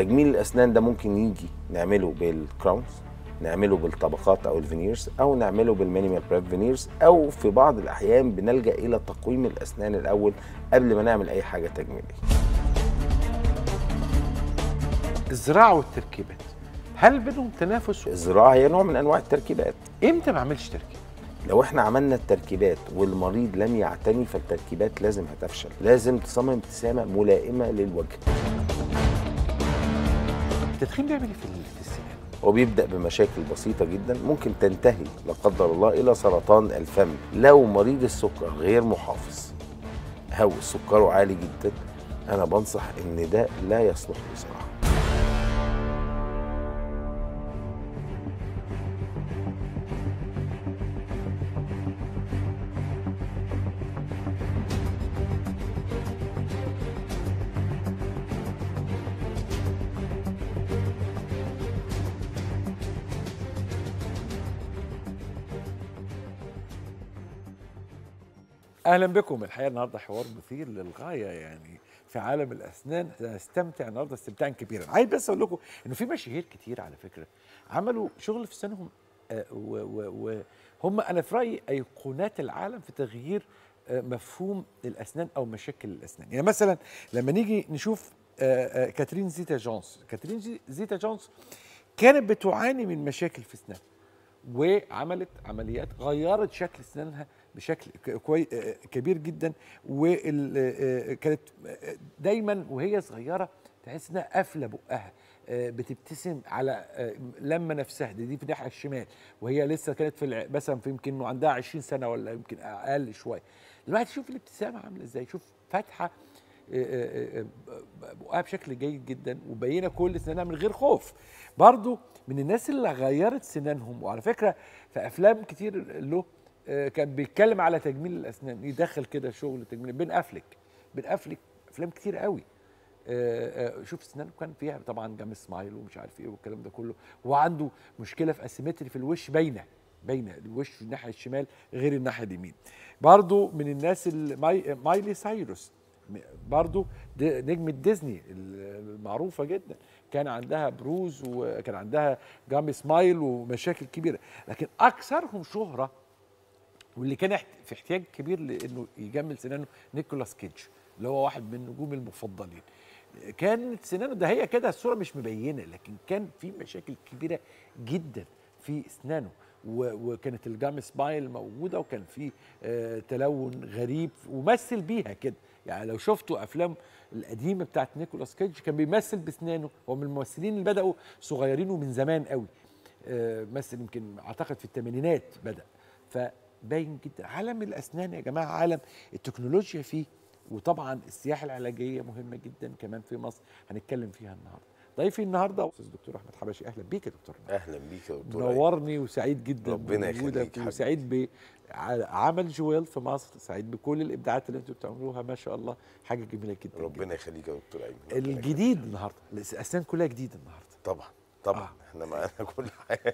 تجميل الاسنان ده ممكن يجي نعمله بالكراونز نعمله بالطبقات او الفينيرز او نعمله بالمينيمال بريب فينيرز او في بعض الاحيان بنلجا الى تقويم الاسنان الاول قبل ما نعمل اي حاجه تجميليه الزراعه والتركيبات هل بينهم تنافس الزراعه هي نوع من انواع التركيبات امتى ما اعملش تركيب لو احنا عملنا التركيبات والمريض لم يعتني فالتركيبات لازم هتفشل لازم تصمم ابتسامه ملائمه للوجه التدخين بيعمل ايه في ال- في السنان هو بيبدا بمشاكل بسيطه جدا ممكن تنتهي لا قدر الله الى سرطان الفم لو مريض السكر غير محافظ او سكره عالي جدا انا بنصح ان ده لا يصلح لزراعه اهلا بكم الحقيقه النهارده حوار مثير للغايه يعني في عالم الاسنان هنستمتع النهارده استمتاعا كبيرا عايز بس اقول لكم انه في مشاهير كتير على فكره عملوا شغل في سنهم آه، و- و- وهم انا في رايي ايقونات العالم في تغيير آه، مفهوم الاسنان او مشاكل الاسنان يعني مثلا لما نيجي نشوف آه، آه، كاترين زيتا جونز كاترين زي- زيتا جونز كانت بتعاني من مشاكل في اسنانها وعملت عمليات غيرت شكل اسنانها بشكل ك- كوي آه، كبير جدا وكانت دايما وهي صغيره تحس انها قافله بقها آه، بتبتسم على آه، لما نفسها دي, دي في الناحيه الشمال وهي لسه كانت في الع- مثلا في يمكن إنه عندها 20 سنه ولا يمكن اقل شويه دلوقتي شوف الابتسامه عامله ازاي شوف فاتحه آه، آه، آه، بقها بشكل جيد جدا وبينه كل سنانها من غير خوف برضو من الناس اللي غيرت سنانهم وعلى فكره في افلام كتير له آه، كان بيتكلم على تجميل الاسنان يدخل كده شغل تجميل بين افلك بين افلك افلام كتير قوي آه، آه، شوف سنانه كان فيها طبعا جام سمايل ومش عارف ايه والكلام ده كله وعنده مشكله في اسيمتري في الوش باينه باينه الوش الناحيه الشمال غير الناحيه اليمين برضو من الناس اللي ماي مايلي سايروس م- برضو د- نجمة ديزني المعروفة جدا كان عندها بروز وكان عندها جام سمايل ومشاكل كبيرة لكن أكثرهم شهرة واللي كان احت- في احتياج كبير لانه يجمل سنانه نيكولاس كيدج اللي هو واحد من النجوم المفضلين كانت سنانه ده هي كده الصوره مش مبينه لكن كان في مشاكل كبيره جدا في اسنانه و- وكانت الجام سمايل موجوده وكان في آه، تلون غريب ومثل بيها كده يعني لو شفتوا افلام القديمه بتاعت نيكولاس كيدج كان بيمثل باسنانه هو من الممثلين اللي بداوا صغيرين ومن زمان قوي آه، مثل يمكن اعتقد في الثمانينات بدا فباين جدا عالم الاسنان يا جماعه عالم التكنولوجيا فيه وطبعا السياحه العلاجيه مهمه جدا كمان في مصر هنتكلم فيها النهارده ضيفي النهارده استاذ دكتور احمد حبشي اهلا بيك يا دكتور اهلا بيك يا دكتور أيمن. نورني وسعيد جدا ربنا بوجودك يخليك حبيبي. وسعيد بعمل جويل في مصر سعيد بكل الابداعات اللي انتوا بتعملوها ما شاء الله حاجه جميله جدا جدا. ربنا يخليك يا دكتور ايمن ربنا يخليك. الجديد النهارده الاسنان كلها جديد النهارده طبعا طبعا آه. آه. احنا معانا كل حاجه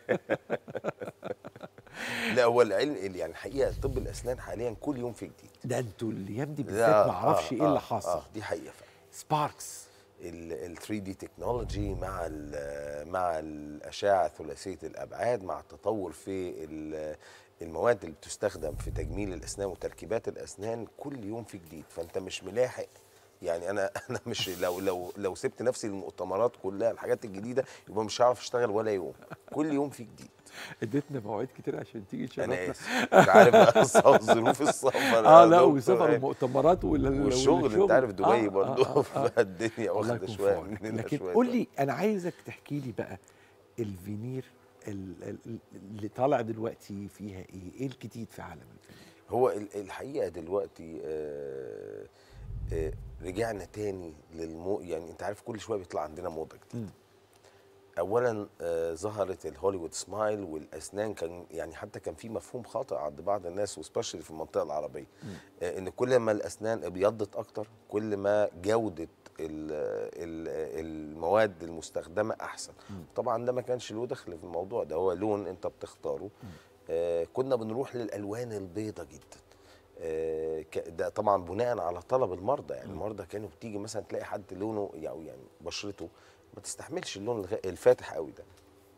لا هو العلم يعني الحقيقه طب الاسنان حاليا كل يوم في جديد ده انتوا الايام دي لا، بالذات ما اعرفش ايه اللي حاصل اه دي حقيقه فعلا سباركس ال 3 دي تكنولوجي مع ال مع الاشعه ثلاثيه الابعاد مع التطور في ال- المواد اللي بتستخدم في تجميل الاسنان وتركيبات الاسنان كل يوم في جديد فانت مش ملاحق يعني انا انا مش لو لو لو سبت نفسي للمؤتمرات كلها الحاجات الجديده يبقى مش هعرف اشتغل ولا يوم كل يوم في جديد اديتنا مواعيد كتير عشان تيجي انا تشرفنا اسف مش عارف بقى الص- ظروف السفر اه يا لا دكتور. وسفر ومؤتمرات وال- والشغل انت عارف دبي آه، برضه آه، آه، آه. فالدنيا الله واخده يكون في شويه عونك. مننا لكن شويه قول لي انا عايزك تحكي لي بقى الفينير ال- ال- اللي طالع دلوقتي فيها ايه؟ ايه الجديد في عالم الفينير؟ هو ال- الحقيقه دلوقتي آه، آه، رجعنا تاني للمو يعني انت عارف كل شويه بيطلع عندنا موضه جديده مم. اولا آه، ظهرت الهوليوود سمايل والاسنان كان يعني حتى كان في مفهوم خاطئ عند بعض الناس وسبيشالي في المنطقه العربيه آه، ان كل ما الاسنان ابيضت اكتر كل ما جوده ال- ال- المواد المستخدمه احسن طبعا ده ما كانش له دخل في الموضوع ده هو لون انت بتختاره آه، كنا بنروح للالوان البيضة جدا آه، ك- ده طبعا بناء على طلب المرضى يعني المرضى كانوا بتيجي مثلا تلاقي حد لونه يعني يعني بشرته ما تستحملش اللون الغ- الفاتح قوي ده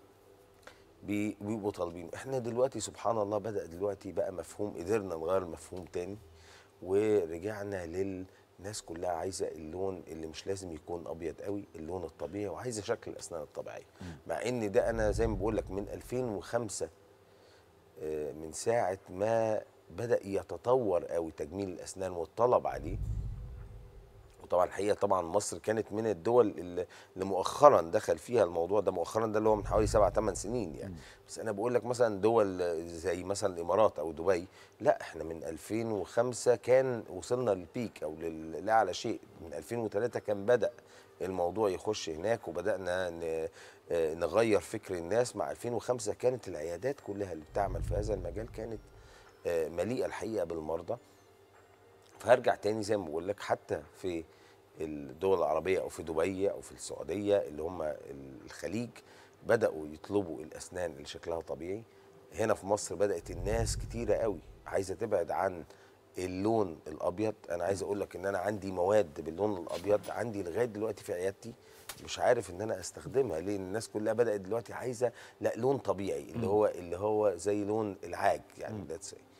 بي- بيبقوا طالبين احنا دلوقتي سبحان الله بدا دلوقتي بقى مفهوم قدرنا نغير المفهوم تاني ورجعنا للناس كلها عايزه اللون اللي مش لازم يكون ابيض قوي اللون الطبيعي وعايزه شكل الاسنان الطبيعيه مع ان ده انا زي ما بقول لك من 2005 آه، من ساعه ما بدا يتطور قوي تجميل الاسنان والطلب عليه وطبعا الحقيقه طبعا مصر كانت من الدول اللي اللي مؤخرا دخل فيها الموضوع ده مؤخرا ده اللي هو من حوالي سبع ثمان سنين يعني بس انا بقول لك مثلا دول زي مثلا الامارات او دبي لا احنا من 2005 كان وصلنا للبيك او لل- لاعلى شيء من 2003 كان بدا الموضوع يخش هناك وبدانا ن- آه، نغير فكر الناس مع 2005 كانت العيادات كلها اللي بتعمل في هذا المجال كانت آه، مليئه الحقيقه بالمرضى فهرجع تاني زي ما بقول لك حتى في الدول العربيه او في دبي او في السعوديه اللي هم الخليج بداوا يطلبوا الاسنان اللي شكلها طبيعي هنا في مصر بدات الناس كتيره قوي عايزه تبعد عن اللون الابيض انا عايز اقول لك ان انا عندي مواد باللون الابيض عندي لغايه دلوقتي في عيادتي مش عارف ان انا استخدمها ليه الناس كلها بدات دلوقتي عايزه لا لون طبيعي اللي هو اللي هو زي لون العاج يعني let's say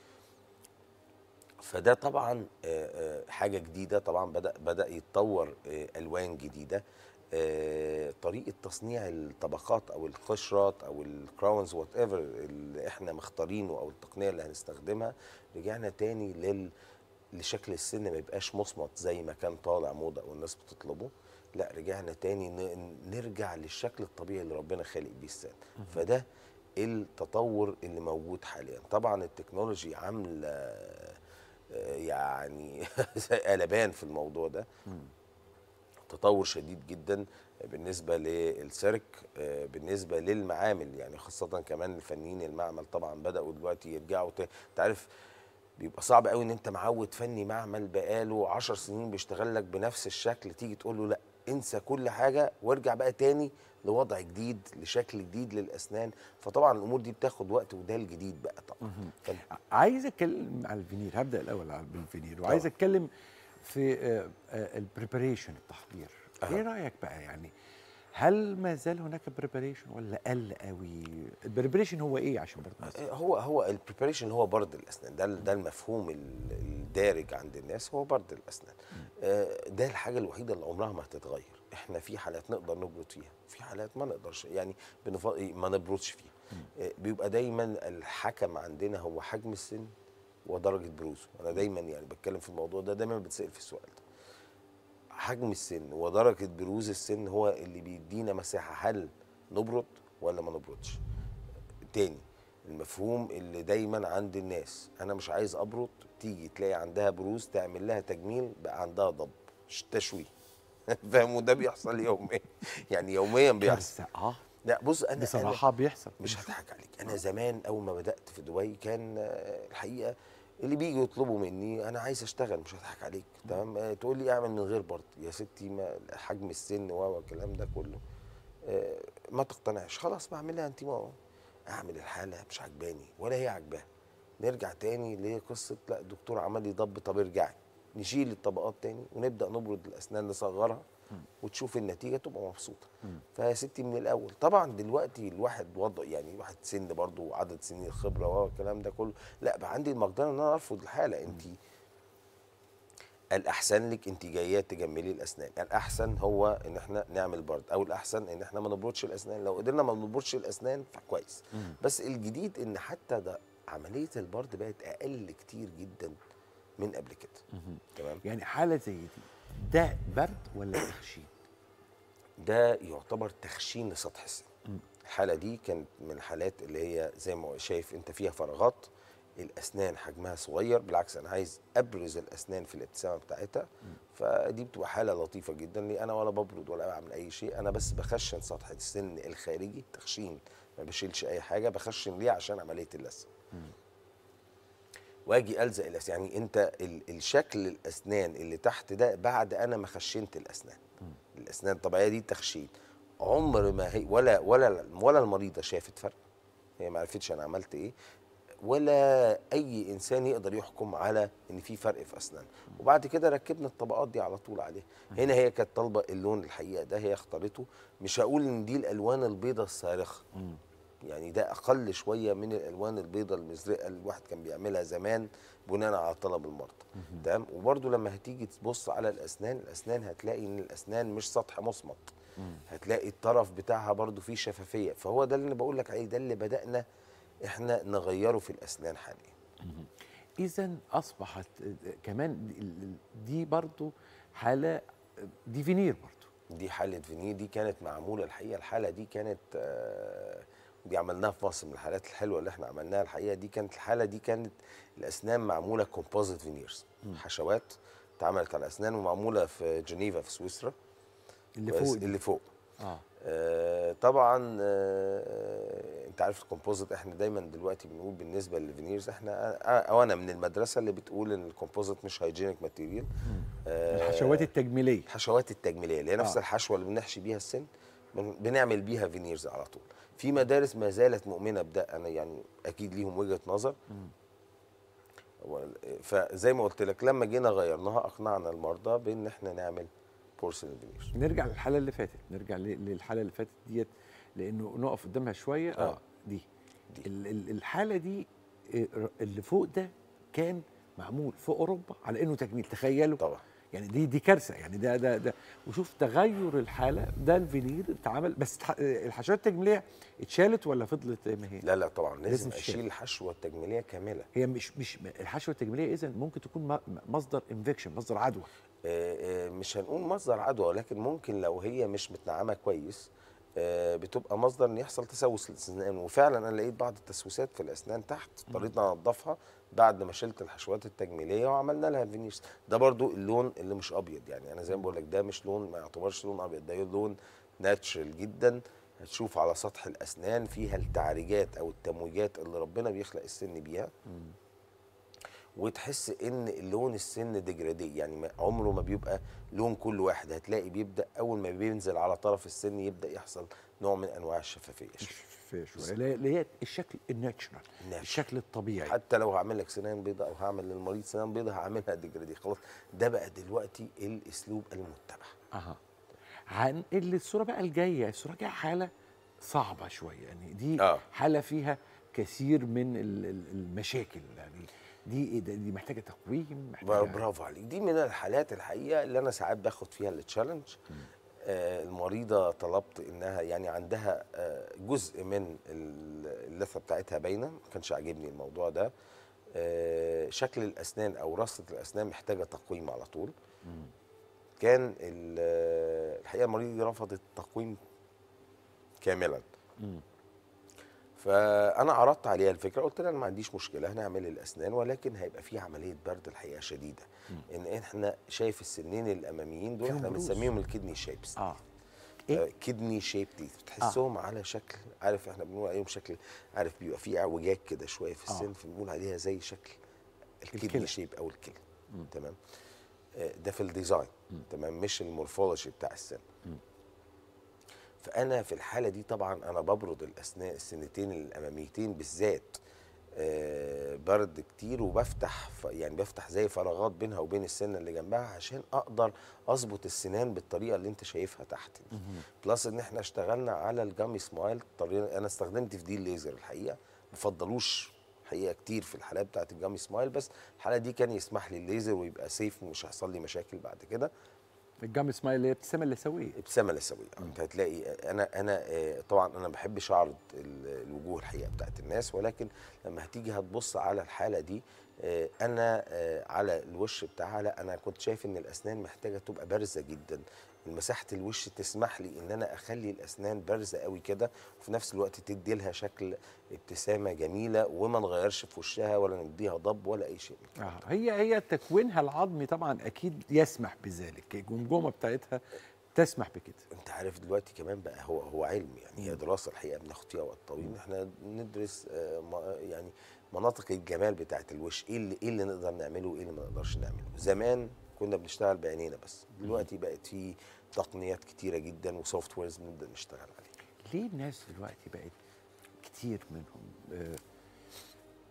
فده طبعا آه، آه، حاجه جديده طبعا بدا بدا يتطور آه، الوان جديده آه، طريقه تصنيع الطبقات او القشرات او الكراونز وات ايفر اللي احنا مختارينه او التقنيه اللي هنستخدمها رجعنا تاني لل لشكل السن ما يبقاش مصمت زي ما كان طالع موضه والناس بتطلبه لا رجعنا تاني ن- نرجع للشكل الطبيعي اللي ربنا خالق بيه السن فده التطور اللي موجود حاليا طبعا التكنولوجي عامله آه، يعني زي قلبان في الموضوع ده تطور شديد جدا بالنسبه للسيرك آه، بالنسبه للمعامل يعني خاصه كمان الفنيين المعمل طبعا بداوا دلوقتي يرجعوا ت- انت عارف بيبقى صعب قوي ان انت معود فني معمل بقاله عشر سنين بيشتغل لك بنفس الشكل تيجي تقول له لا انسى كل حاجه وارجع بقى تاني لوضع جديد لشكل جديد للاسنان فطبعا الامور دي بتاخد وقت وده الجديد بقى طبعا فال- عايز اتكلم على الفينير هبدا الاول على بالفينير وعايز طبعا. اتكلم في البريباريشن التحضير أها. ايه رايك بقى يعني هل ما زال هناك بريباريشن ولا قل قوي البريباريشن هو ايه عشان برضه الناس- هو هو البريباريشن هو برد الاسنان ده ده المفهوم ال- الدارج عند الناس هو برد الاسنان آه، ده الحاجه الوحيده اللي عمرها ما هتتغير احنا في حالات نقدر نبرد فيها في حالات ما نقدرش يعني بنف... ما نبردش فيها آه، بيبقى دايما الحكم عندنا هو حجم السن ودرجه بروزه انا دايما يعني بتكلم في الموضوع ده دايما بتسال في السؤال ده حجم السن ودرجه بروز السن هو اللي بيدينا مساحه هل نبرد ولا ما نبردش تاني المفهوم اللي دايما عند الناس انا مش عايز ابرد تيجي تلاقي عندها بروز تعمل لها تجميل بقى عندها ضب ش- تشويه فاهم وده بيحصل يوميا يعني يوميا بيحصل كارثة. اه لا بص انا بصراحه بيحصل أنا مش هضحك عليك انا زمان اول ما بدات في دبي كان آه، الحقيقه اللي بيجوا يطلبوا مني انا عايز اشتغل مش هضحك عليك تمام آه، تقول لي اعمل من غير برد يا ستي ما حجم السن و الكلام ده كله آه، ما تقتنعش خلاص بعملها انت ما اعمل الحاله مش عجباني ولا هي عجباها نرجع تاني لقصه لا الدكتور عمل لي ضب طب ارجعي نشيل الطبقات تاني ونبدا نبرد الاسنان نصغرها وتشوف النتيجه تبقى مبسوطه فيا ستي من الاول طبعا دلوقتي الواحد وضع يعني واحد سن برضه وعدد سنين الخبره والكلام ده كله لا بقى عندي المقدره ان انا ارفض الحاله انت الاحسن لك انت جايه تجملي الاسنان الاحسن هو ان احنا نعمل برد او الاحسن ان احنا ما نبردش الاسنان لو قدرنا ما نبردش الاسنان فكويس بس الجديد ان حتى ده عمليه البرد بقت اقل كتير جدا من قبل كده تمام يعني حاله زي دي ده برد ولا تخشين ده يعتبر تخشين لسطح السن الحاله دي كانت من الحالات اللي هي زي ما شايف انت فيها فراغات الاسنان حجمها صغير بالعكس انا عايز ابرز الاسنان في الابتسامه بتاعتها فدي بتبقى حاله لطيفه جدا لي انا ولا ببرد ولا بعمل اي شيء انا بس بخشن سطح السن الخارجي تخشين ما بشيلش اي حاجه بخشن ليه عشان عمليه اللثه واجي الزق الاسنان يعني انت ال- الشكل الاسنان اللي تحت ده بعد انا ما خشنت الاسنان الاسنان الطبيعيه دي تخشين عمر ما هي ولا ولا ولا المريضه شافت فرق هي ما عرفتش انا عملت ايه ولا اي انسان يقدر يحكم على ان في فرق في اسنان وبعد كده ركبنا الطبقات دي على طول عليه هنا هي كانت طالبه اللون الحقيقه ده هي اختارته مش هقول ان دي الالوان البيضاء الصارخه يعني ده اقل شويه من الالوان البيضاء المزرقه اللي الواحد كان بيعملها زمان بناء على طلب المرضى تمام وبرده لما هتيجي تبص على الاسنان الاسنان هتلاقي ان الاسنان مش سطح مصمت هتلاقي الطرف بتاعها برضو فيه شفافيه فهو ده اللي انا بقول لك عليه ده اللي بدانا احنا نغيره في الاسنان حاليا اذا اصبحت كمان دي- دي برضو حاله دي فينير برضو دي حاله فينير دي كانت معموله الحقيقه الحاله دي كانت آه، دي عملناها في مصر من الحالات الحلوه اللي احنا عملناها الحقيقه دي كانت الحاله دي كانت الاسنان معموله كومبوزيت فينيرز حشوات اتعملت على الاسنان ومعموله في جنيفا في سويسرا اللي بس- فوق دي. اللي فوق اه آه، طبعا آه، انت عارف الكومبوزيت احنا دايما دلوقتي بنقول بالنسبه للفينيرز احنا آه، او انا من المدرسه اللي بتقول ان الكومبوزيت مش هايجينيك ماتيريال الحشوات التجميليه الحشوات التجميليه اللي هي نفس آه. الحشوه اللي بنحشي بيها السن بن- بنعمل بيها فينيرز على طول في مدارس ما زالت مؤمنه بده انا يعني اكيد ليهم وجهه نظر هو- فزي ما قلت لك لما جينا غيرناها اقنعنا المرضى بان احنا نعمل بورسلين فينيرز نرجع للحاله اللي فاتت نرجع ل- للحاله اللي فاتت ديت لانه نقف قدامها شويه اه, آه. دي, دي. ال- ال- الحاله دي آه، اللي فوق ده كان معمول في اوروبا على انه تجميل تخيلوا طبعا يعني دي دي كارثه يعني ده ده ده وشوف تغير الحاله ده الفينير اتعمل بس اتح- الحشوات التجميليه اتشالت ولا فضلت زي ما هي؟ لا لا طبعا لازم, لازم تشيل. اشيل الحشوه التجميليه كامله هي مش مش الحشوه التجميليه اذا ممكن تكون م- مصدر انفكشن مصدر عدوى آه، آه، مش هنقول مصدر عدوى ولكن ممكن لو هي مش متنعمه كويس آه، بتبقى مصدر ان يحصل تسوس للاسنان وفعلا انا لقيت بعض التسويسات في الاسنان تحت اضطريت انضفها بعد ما شلت الحشوات التجميليه وعملنا لها فينيرز ده برضو اللون اللي مش ابيض يعني انا زي ما بقول لك ده مش لون ما يعتبرش لون ابيض ده لون ناتشرال جدا هتشوف على سطح الاسنان فيها التعريجات او التمويجات اللي ربنا بيخلق السن بيها وتحس ان لون السن ديجرادي يعني ما- عمره ما بيبقى لون كل واحد هتلاقي بيبدا اول ما بينزل على طرف السن يبدا يحصل نوع من انواع الشفافيه في شويه اللي هي- اللي هي الشكل الناتشرال الناتشرال. الشكل الطبيعي حتى لو هعمل لك سنان بيضاء او هعمل للمريض سنان بيضاء هعملها ديجرادي خلاص ده بقى دلوقتي الاسلوب المتبع اها عن اللي الصوره بقى الجايه الصوره الجايه حاله صعبه شويه يعني دي آه. حاله فيها كثير من ال- ال- المشاكل يعني دي إيه ده؟ دي محتاجه تقويم محتاجه برافو عليك دي من الحالات الحقيقه اللي انا ساعات باخد فيها التشالنج آه المريضه طلبت انها يعني عندها آه جزء من ال- اللثه بتاعتها باينه ما كانش عاجبني الموضوع ده آه شكل الاسنان او رصه الاسنان محتاجه تقويم على طول كان ال- آه، الحقيقه المريضه رفضت التقويم كاملا مم. فانا عرضت عليها الفكره قلت لها انا ما عنديش مشكله هنعمل الاسنان ولكن هيبقى في عمليه برد الحقيقه شديده ان احنا شايف السنين الاماميين دول فيهم احنا بروز. بنسميهم الكدني شيبس اه إيه؟ كدني شيب تيث بتحسهم آه. على شكل عارف احنا بنقول عليهم شكل عارف بيبقى فيه اعوجاج كده شويه في آه. السن فبنقول عليها زي شكل الكلى. الكدني شيب او الكلى تمام آه، ده في الديزاين تمام مش المورفولوجي بتاع السن فانا في الحاله دي طبعا انا ببرد الاسنان السنتين الاماميتين بالذات آه، برد كتير وبفتح ف- يعني بفتح زي فراغات بينها وبين السنه اللي جنبها عشان اقدر اظبط السنان بالطريقه اللي انت شايفها تحت دي بلس ان احنا اشتغلنا على الجامي سمايل طريقه انا استخدمت في دي الليزر الحقيقه بفضلوش حقيقه كتير في الحالات بتاعت الجامي سمايل بس الحاله دي كان يسمح لي الليزر ويبقى سيف ومش هيحصل لي مشاكل بعد كده الجام سمايل اللي هي ابتسامه اللثويه ابتسامه لثويه انت هتلاقي انا انا آه، طبعا انا ما بحبش اعرض ال- الوجوه الحقيقه بتاعت الناس ولكن لما هتيجي هتبص على الحاله دي آه، انا آه، على الوش بتاعها لا انا كنت شايف ان الاسنان محتاجه تبقى بارزه جدا مساحه الوش تسمح لي ان انا اخلي الاسنان بارزه قوي كده وفي نفس الوقت تدي لها شكل ابتسامه جميله وما نغيرش في وشها ولا نديها ضب ولا اي شيء من كده. آه. هي هي تكوينها العظمي طبعا اكيد يسمح بذلك الجمجمه بتاعتها تسمح بكده انت عارف دلوقتي كمان بقى هو هو علم يعني هي دراسه الحقيقه بناخد فيها وقت طويل احنا ندرس آه، ما- يعني مناطق الجمال بتاعه الوش ايه اللي ايه اللي نقدر نعمله وايه اللي ما نقدرش نعمله زمان كنا بنشتغل بعينينا بس دلوقتي بقت في تقنيات كتيره جدا وسوفت ويرز بنبدا نشتغل عليها ليه الناس دلوقتي بقت كتير منهم آه،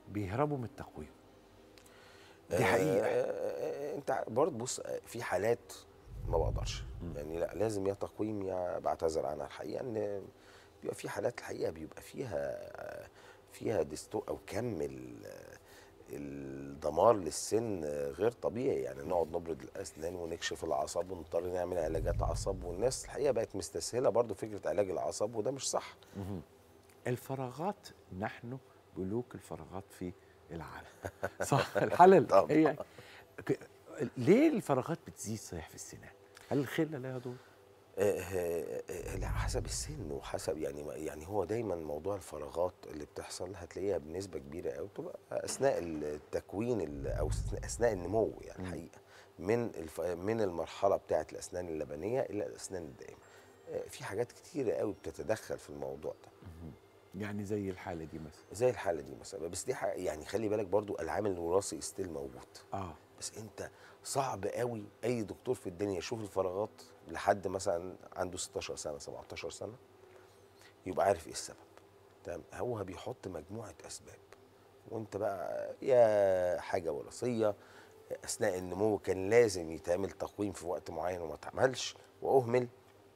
بيهربوا من التقويم دي حقيقه آه، انت برضه بص آه، في حالات ما بقدرش يعني لا لازم يا تقويم يا بعتذر عنها الحقيقه ان بيبقى في حالات الحقيقه بيبقى فيها فيها ديستو او كم ال- الدمار للسن غير طبيعي يعني نقعد نبرد الاسنان ونكشف العصب ونضطر نعمل علاجات عصب والناس الحقيقه بقت مستسهله برضو فكره علاج العصب وده مش صح الفراغات نحن ملوك الفراغات في العالم صح الحالة طبعاً. هي ك- ليه الفراغات بتزيد صحيح في السنان هل الخلة لها دور آه، آه، آه، لا حسب السن وحسب يعني يعني هو دايما موضوع الفراغات اللي بتحصل هتلاقيها بنسبه كبيره قوي بتبقى اثناء التكوين ال- او أثناء- اثناء النمو يعني الحقيقه من الف من المرحله بتاعه الاسنان اللبنيه الى الاسنان الدائمه آه، في حاجات كتيره قوي بتتدخل في الموضوع ده يعني زي الحالة دي مثلا زي الحاله دي مثلا بس دي حاجة يعني خلي بالك برضو العامل الوراثي ستيل موجود اه بس انت صعب قوي اي دكتور في الدنيا يشوف الفراغات لحد مثلا عنده 16 سنه 17 سنه يبقى عارف ايه السبب تمام هو بيحط مجموعه اسباب وانت بقى يا حاجه وراثيه اثناء النمو كان لازم يتعمل تقويم في وقت معين وما اتعملش واهمل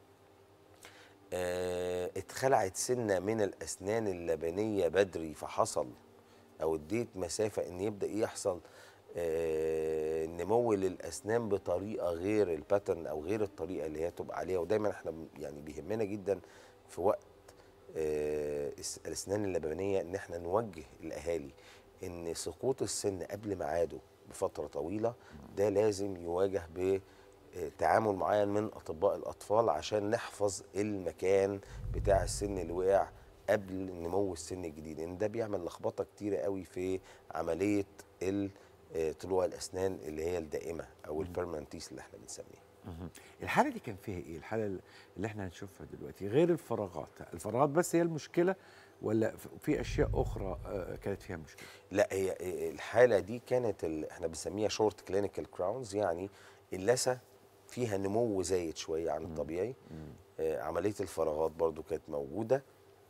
آه، اتخلعت سنه من الاسنان اللبنيه بدري فحصل او اديت مسافه ان يبدا يحصل آه، نمو للاسنان بطريقه غير الباترن او غير الطريقه اللي هي تبقى عليها ودايما احنا ب- يعني بيهمنا جدا في وقت آه، الس- الاسنان اللبنيه ان احنا نوجه الاهالي ان سقوط السن قبل ميعاده بفتره طويله ده لازم يواجه ب آه، تعامل معين من اطباء الاطفال عشان نحفظ المكان بتاع السن اللي وقع قبل نمو السن الجديد لان ده بيعمل لخبطه كتيره قوي في عمليه ال- آه، طلوع الاسنان اللي هي الدائمه او البيرمنتيس اللي احنا بنسميها مهم. الحالة دي كان فيها ايه الحالة اللي احنا هنشوفها دلوقتي غير الفراغات الفراغات بس هي المشكلة ولا ف- في اشياء اخرى آه، كانت فيها مشكلة لا هي آه، الحاله دي كانت ال... احنا بنسميها شورت كلينيكال كراونز يعني اللثه فيها نمو زايد شويه عن الطبيعي آه، عمليه الفراغات برضو كانت موجوده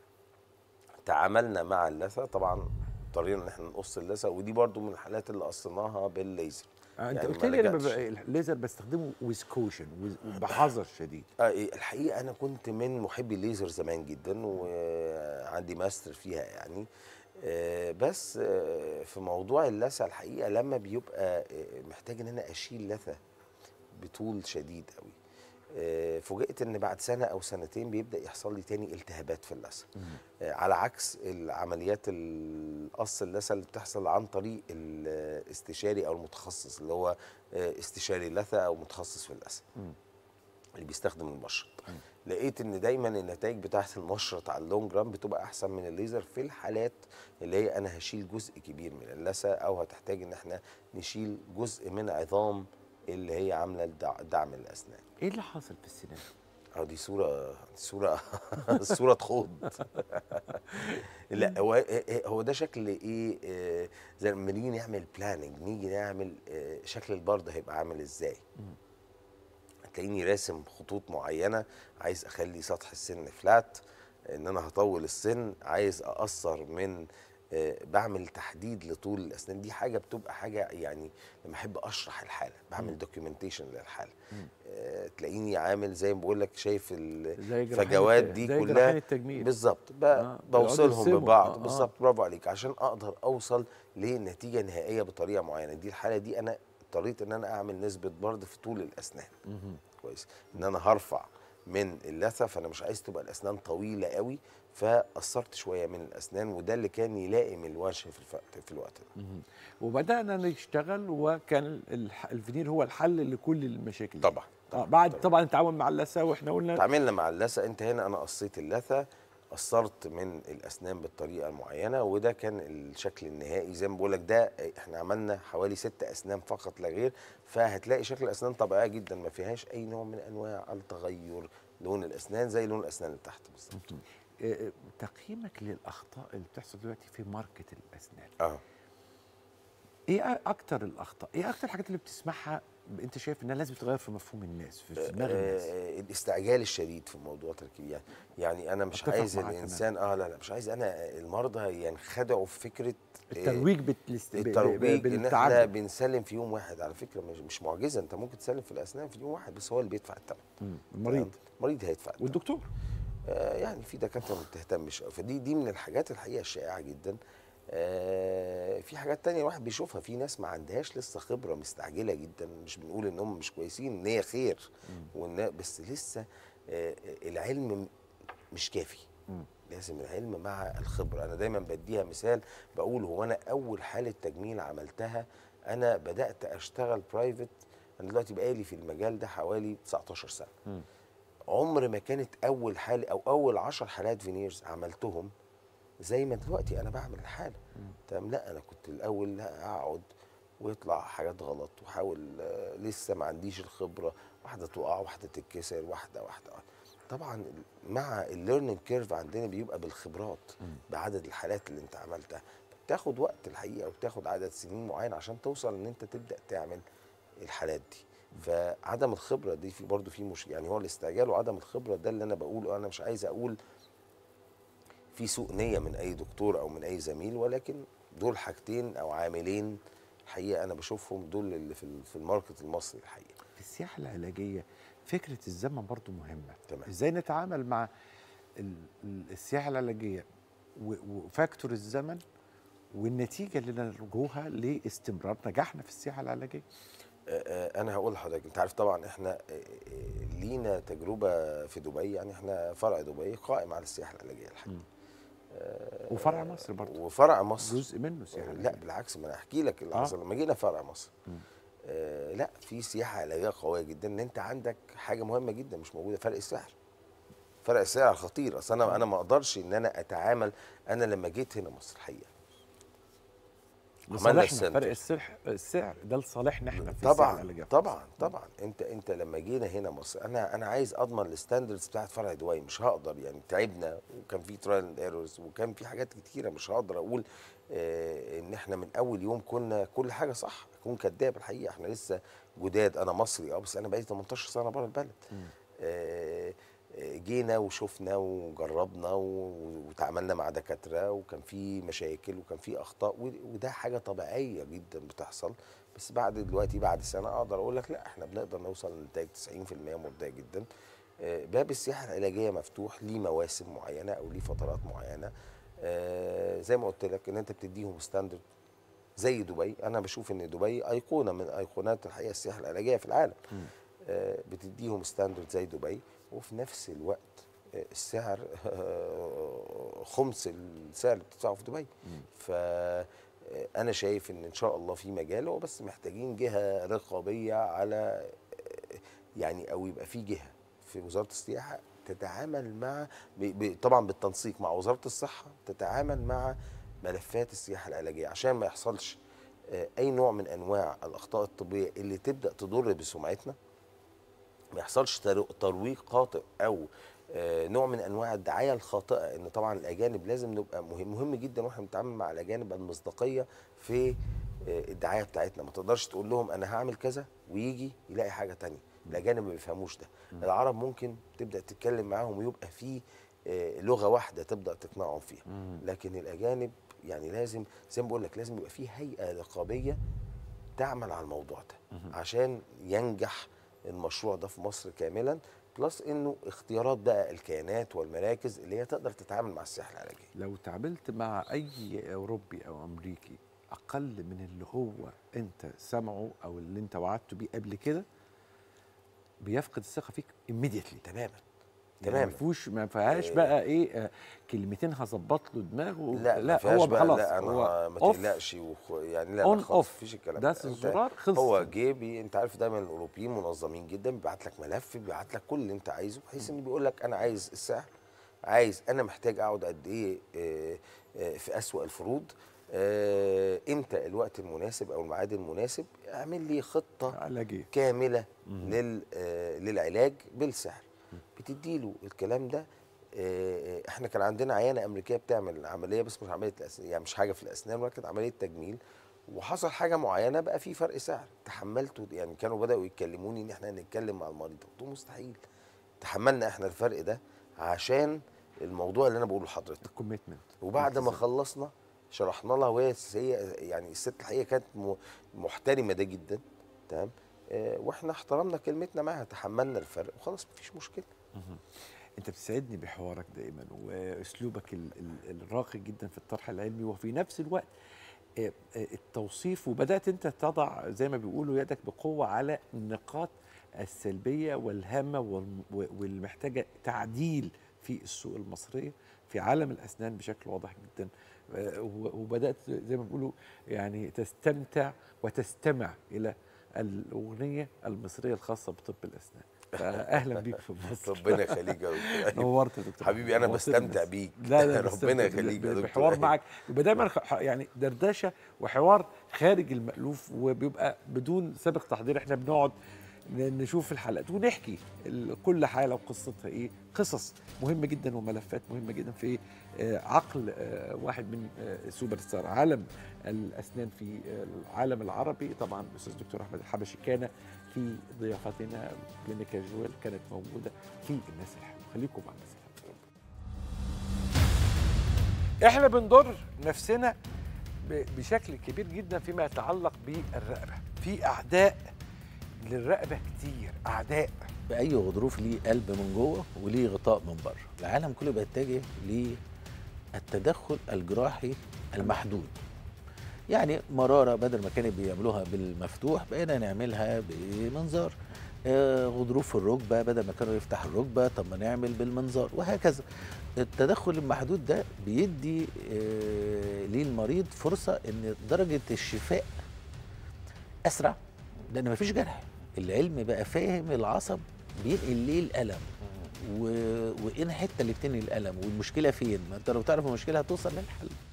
تعاملنا مع اللثه طبعا اضطرينا ان احنا نقص اللثه ودي برضو من الحالات اللي قصيناها بالليزر آه انت يعني قلت ما لي انا لجأتش. ببقى الليزر بستخدمه ويز كوشن بحذر شديد آه، إيه، الحقيقه انا كنت من محبي الليزر زمان جدا وعندي ماستر فيها يعني آه، بس آه، في موضوع اللثه الحقيقه لما بيبقى آه، محتاج ان انا اشيل لثه بطول شديد قوي آه، فوجئت ان بعد سنه او سنتين بيبدا يحصل لي تاني التهابات في اللثه آه، على عكس العمليات القص اللثه اللي بتحصل عن طريق الاستشاري او المتخصص اللي هو آه، استشاري اللثه او متخصص في اللثه اللي بيستخدم المشرط لقيت ان دايما النتائج بتاعه المشرط على اللونج ران بتبقى احسن من الليزر في الحالات اللي هي انا هشيل جزء كبير من اللثه او هتحتاج ان احنا نشيل جزء من عظام اللي هي عامله الدع- دعم الاسنان ايه اللي حصل في السنان اه دي صوره صوره صوره تخوض لا هو هو ده شكل ايه آه، زي لما نيجي نعمل بلاننج نيجي نعمل آه، شكل البرد هيبقى عامل ازاي هتلاقيني راسم خطوط معينه عايز اخلي سطح السن فلات ان انا هطول السن عايز اقصر من آه، بعمل تحديد لطول الاسنان دي حاجه بتبقى حاجه يعني لما احب اشرح الحاله بعمل دوكيومنتيشن للحاله آه، تلاقيني عامل زي ما بقول لك شايف زي جراحين الفجوات الت- دي زي كلها جراحين التجميل. بالظبط ب- آه، بيقعدوا بوصلهم يرسموا. ببعض آه، آه. بالظبط برافو عليك عشان اقدر اوصل لنتيجه نهائيه بطريقه معينه دي الحاله دي انا اضطريت ان انا اعمل نسبه برد في طول الاسنان كويس ان انا هرفع من اللثه فانا مش عايز تبقى الاسنان طويله قوي فقصرت شويه من الاسنان وده اللي كان يلائم الوجه في الوقت في الوقت ده وبدانا نشتغل وكان الح- الفينير هو الحل لكل المشاكل دي. طبعا آه بعد طبعا التعامل مع اللثه واحنا قلنا تعاملنا مع اللثه انت هنا انا قصيت اللثه قصرت من الاسنان بالطريقه المعينه وده كان الشكل النهائي زي ما بقول لك ده احنا عملنا حوالي ست اسنان فقط لا غير فهتلاقي شكل الاسنان طبيعيه جدا ما فيهاش اي نوع من انواع التغير لون الاسنان زي لون الاسنان اللي تحت بالظبط آه، آه، تقييمك للاخطاء اللي بتحصل دلوقتي في ماركت الاسنان اه ايه اكتر الاخطاء ايه اكتر الحاجات اللي بتسمعها انت شايف انها لازم تتغير في مفهوم الناس في في دماغ الناس آه، الاستعجال الشديد في موضوع تركيب يعني يعني انا مش أتفق عايز معاك الانسان اه لا لا مش عايز انا المرضى ينخدعوا في فكره آه، الترويج بالاست... ب- ب- الترويج ان احنا بالتعدد بنسلم في يوم واحد على فكره مش مش معجزه انت ممكن تسلم في الاسنان في يوم واحد بس هو اللي بيدفع الثمن مم. المريض المريض هيدفع الثمن والدكتور آه، يعني في دكاتره ما بتهتمش أوي. فدي دي من الحاجات الحقيقه الشائعه جدا آه، في حاجات تانية الواحد بيشوفها في ناس ما عندهاش لسه خبره مستعجله جدا مش بنقول ان هم مش كويسين ان هي خير وإن بس لسه آه، العلم مش كافي مم. لازم العلم مع الخبره انا دايما بديها مثال بقول هو انا اول حاله تجميل عملتها انا بدات اشتغل برايفت انا دلوقتي بقالي في المجال ده حوالي 19 سنه مم. عمر ما كانت اول حاله او اول 10 حالات فينيرز عملتهم زي ما دلوقتي انا بعمل الحاله تمام لا انا كنت الاول لا اقعد ويطلع حاجات غلط واحاول آه، لسه ما عنديش الخبره واحده تقع واحده تتكسر واحده واحده طبعا مع الليرنينج كيرف عندنا بيبقى بالخبرات بعدد الحالات اللي انت عملتها بتاخد وقت الحقيقه وبتاخد عدد سنين معين عشان توصل ان انت تبدا تعمل الحالات دي فعدم الخبره دي في برضه في مش يعني هو الاستعجال وعدم الخبره ده اللي انا بقوله انا مش عايز اقول في سوء نيه من اي دكتور او من اي زميل ولكن دول حاجتين او عاملين الحقيقه انا بشوفهم دول اللي في ال- في الماركت المصري الحقيقه في السياحه العلاجيه فكره الزمن برضو مهمه تمام. ازاي نتعامل مع ال- ال- السياحه العلاجيه و- وفاكتور الزمن والنتيجه اللي نرجوها لاستمرار نجاحنا في السياحه العلاجيه آه، آه، انا هقول لحضرتك انت عارف طبعا احنا آه، آه، لينا تجربه في دبي يعني احنا فرع دبي قائم على السياحه العلاجيه الحقيقه وفرع مصر برضو وفرع مصر جزء منه سياحه لا علاجية. بالعكس ما انا احكي لك اللي آه. حصل لما جينا فرع مصر آه لا في سياحه علاجيه قويه جدا ان انت عندك حاجه مهمه جدا مش موجوده فرق السعر فرق السعر خطير اصل انا انا ما اقدرش ان انا اتعامل انا لما جيت هنا مصر الحقيقه عملنا لصالحنا السنتر. فرق السعر السعر ده لصالحنا احنا في السياحه طبعا العلاجيه طبعا طبعا انت انت لما جينا هنا مصر انا انا عايز اضمن الستاندردز بتاعت فرع دبي مش هقدر يعني تعبنا وكان في ترايل اند ايرورز وكان في حاجات كتيره مش هقدر اقول آه ان احنا من اول يوم كنا كل حاجه صح اكون كذاب الحقيقه احنا لسه جداد انا مصري اه بس انا بقالي 18 سنه بره البلد آه آه، جينا وشفنا وجربنا و- وتعاملنا مع دكاتره وكان في مشاكل وكان في اخطاء و- وده حاجه طبيعيه جدا بتحصل بس بعد دلوقتي بعد سنه اقدر اقول لك لا احنا بنقدر نوصل لنتائج 90% مرضيه جدا آه، باب السياحه العلاجيه مفتوح ليه مواسم معينه او ليه فترات معينه آه، زي ما قلت لك ان انت بتديهم ستاندرد زي دبي انا بشوف ان دبي ايقونه من ايقونات الحقيقه السياحه العلاجيه في العالم آه، بتديهم ستاندرد زي دبي وفي نفس الوقت آه، السعر آه، خمس السعر اللي بتدفعه في دبي ف آه، انا شايف ان ان شاء الله في مجال هو بس محتاجين جهه رقابيه على آه، يعني او يبقى في جهه في وزاره السياحه تتعامل مع ب- ب- طبعا بالتنسيق مع وزاره الصحه تتعامل مع ملفات السياحه العلاجيه عشان ما يحصلش آه، اي نوع من انواع الاخطاء الطبيه اللي تبدا تضر بسمعتنا ما يحصلش ترو- ترويج خاطئ او آه، نوع من انواع الدعايه الخاطئه ان طبعا الاجانب لازم نبقى مهم مهم جدا واحنا بنتعامل مع الاجانب المصداقيه في آه، الدعايه بتاعتنا ما تقدرش تقول لهم انا هعمل كذا ويجي يلاقي حاجه تانية الاجانب ما بيفهموش ده العرب ممكن تبدا تتكلم معاهم ويبقى في آه، لغه واحده تبدا تقنعهم فيها لكن الاجانب يعني لازم زي ما بقول لك لازم يبقى في هيئه رقابيه تعمل على الموضوع ده عشان ينجح المشروع ده في مصر كاملا بلس انه اختيارات بقى الكيانات والمراكز اللي هي تقدر تتعامل مع السياحه العلاجيه لو تعاملت مع اي اوروبي او امريكي اقل من اللي هو انت سمعه او اللي انت وعدته بيه قبل كده بيفقد الثقه فيك immediately تماما يعني تماما ما فيهوش ما فيهاش إيه. بقى ايه آه كلمتين هظبط له دماغه لا لا ما هو بقى خلاص لا انا هو ما off. تقلقش وخ... يعني لا On لا خالص off. مفيش الكلام ده أنت- الزرار خلص. هو جيبي انت عارف دايما الاوروبيين منظمين جدا بيبعت لك ملف بيبعت لك كل اللي انت عايزه بحيث انه بيقول لك انا عايز السعر عايز انا محتاج اقعد قد ايه آه، آه، في اسوأ الفروض آه، امتى الوقت المناسب او الميعاد المناسب اعمل لي خطه علاجيه كامله لل آه، للعلاج بالسعر بتديله الكلام ده آه، آه، احنا كان عندنا عيانه امريكيه بتعمل عمليه بس مش عمليه الأسنان يعني مش حاجه في الاسنان ولكن عمليه تجميل وحصل حاجه معينه بقى في فرق سعر تحملته يعني كانوا بداوا يتكلموني ان احنا نتكلم مع المريض قلت له مستحيل تحملنا احنا الفرق ده عشان الموضوع اللي انا بقوله لحضرتك الكوميتمنت وبعد ما خلصنا شرحنا لها وهي هي يعني الست الحقيقه كانت م- محترمه ده جدا تمام آه، واحنا احترمنا كلمتنا معاها تحملنا الفرق وخلاص مفيش مشكله انت بتسعدني بحوارك دائما واسلوبك ال- ال- الراقي جدا في الطرح العلمي وفي نفس الوقت آه، آه، التوصيف وبدات انت تضع زي ما بيقولوا يدك بقوه على النقاط السلبيه والهامه والم- و- والمحتاجه تعديل في السوق المصريه في عالم الاسنان بشكل واضح جدا آه، و- وبدات زي ما بيقولوا يعني تستمتع وتستمع الى الاغنيه المصريه الخاصه بطب الاسنان فاهلا بيك في مصر ربنا يخليك يا دكتور نورت يا دكتور حبيبي انا وصلنا بستمتع بس. بيك لا لا ربنا بستمتع يخليك يا بال- دكتور بحوار معك يبقى دايما خ- يعني دردشه وحوار خارج المألوف وبيبقى بدون سابق تحضير احنا بنقعد ن- نشوف الحلقات ونحكي ال- كل حاله وقصتها ايه قصص مهمه جدا وملفات مهمه جدا في آه، عقل آه، واحد من آه، سوبر ستار عالم الاسنان في آه، العالم العربي طبعا الاستاذ دكتور احمد الحبشي كان في ضيافتنا كلينيكا جويل كانت موجوده في الناس الحلوه خليكم مع الناس الحلوه احنا بنضر نفسنا ب- بشكل كبير جدا فيما يتعلق بالرقبه في اعداء للرقبه كتير اعداء باي غضروف ليه قلب من جوه وليه غطاء من بره العالم كله بيتجه للتدخل الجراحي المحدود يعني مراره بدل ما كانوا بيعملوها بالمفتوح بقينا نعملها بمنظار آه، غضروف في الركبه بدل ما كانوا يفتح الركبه طب ما نعمل بالمنظار وهكذا التدخل المحدود ده بيدي آه، للمريض فرصه ان درجه الشفاء اسرع لان مفيش جرح العلم بقى فاهم العصب بينقل ليه الالم و... وايه الحته اللي بتنقل الالم والمشكله فين ما انت لو تعرف المشكله هتوصل للحل